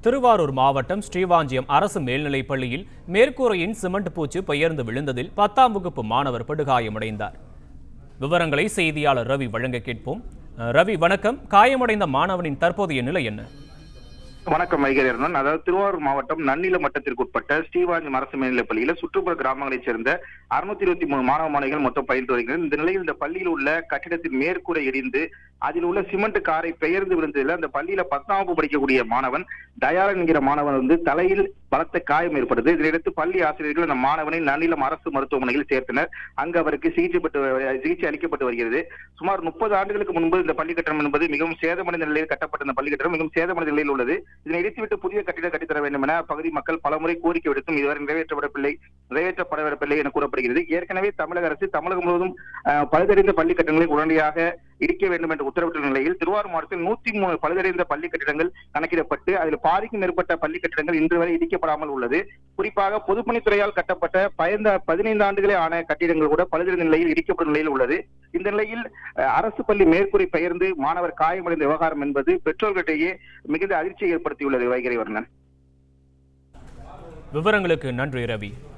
திருவாரூர் மாவட்டம் ஸ்ரீவாஞ்சியம் அரசு மேல்நிலைப் பள்ளியில் மேற்கூரையின் சிமெண்ட் பூச்சு பெயர்ந்து விழுந்ததில் பத்தாம் வகுப்பு மாணவர் படுகாயமடைந்தார் விவரங்களை செய்தியாளர் ரவி வழங்க கேட்போம் அஹ், ரவி வணக்கம் காயமடைந்த மாணவனின் தற்போதைய நிலை என்ன வணக்கம் வைகரன் அதாவது திருவாரூர் மாவட்டம் நன்னில மட்டத்திற்குட்பட்ட ஸ்ரீவாஞ்சி அரசு மேல்நிலைப் பள்ளியில சுற்றுப்புற கிராமங்களைச் சேர்ந்த அறுநூத்தி இருபத்தி மூணு மாணவ மாணவிகள் மொத்தம் பயின்று வருகிறது இந்த நிலையில் இந்த பள்ளியில் உள்ள கட்டிடத்தின் மேற்கூரை இடிந்து அதில் உள்ள சிமெண்ட் காரை பெயர்ந்து விழுந்ததில் அந்த பள்ளியில பத்தாம் வகுப்பு படிக்கக்கூடிய மாணவன் தயாரன் என்கிற மாணவன் வந்து தலையில் பலத்த காயம் ஏற்படுது இதையடுத்து பள்ளி ஆசிரியர்கள் அந்த மாணவனை நன்னிலம் அரசு மருத்துவமனையில் சேர்த்தனர் அங்கு அவருக்கு சிகிச்சை பெற்று சிகிச்சை அளிக்கப்பட்டு வருகிறது சுமார் முப்பது ஆண்டுகளுக்கு முன்பு இந்த பள்ளி கட்டணம் என்பது மிகவும் சேதமடைந்த நிலையில் கட்டப்பட்ட இந்த பள்ளி கட்டணம் மிகவும் சேதமடைந்த நிலையில் உள்ளது இதனை இடித்துவிட்டு புதிய கட்டிடம் கட்டித்தர வேண்டும் என பகுதி மக்கள் பலமுறை கோரிக்கை விடுத்தும் இதுவரை நிறைவேற்றப்படவில்லை நிறைவேற்றப்படவில்லை என கூறப்படுகிறது ஏற்கனவே தமிழக அரசு தமிழகம் முழுவதும் அஹ், பழுதடைந்த பள்ளி கட்டணங்களை உடனடியாக இடிக்க வேண்டும் என்று உத்தரவிட்டுள்ள நிலையில் திருவாரூர் மாவட்டத்தில் நூத்தி மூணு பழுதடைந்த பள்ளி கட்டிடங்கள் கணக்கிடப்பட்டு அதில் பாதிக்கும் மேற்பட்ட பள்ளி கட்டிடங்கள் இன்று வரை இடிக்கப்படாமல் உள்ளது குறிப்பாக பொதுப்பணித்துறையால் கட்டப்பட்ட பயந்த பதினைந்து ஆண்டுகளே ஆன கட்டிடங்கள் கூட பழுதடைந்த நிலையில் இடிக்கப்படும் நிலையில் உள்ளது இந்த நிலையில் அஹ், அரசு பள்ளி மேற்கூரை பெயர்ந்து மாணவர் காயமடைந்த விவகாரம் என்பது பெற்றோர்களிடையே மிகுந்த அதிர்ச்சியை ஏற்படுத்தியுள்ளது வைகரை வர்ணன் விவரங்களுக்கு நன்றி ரவி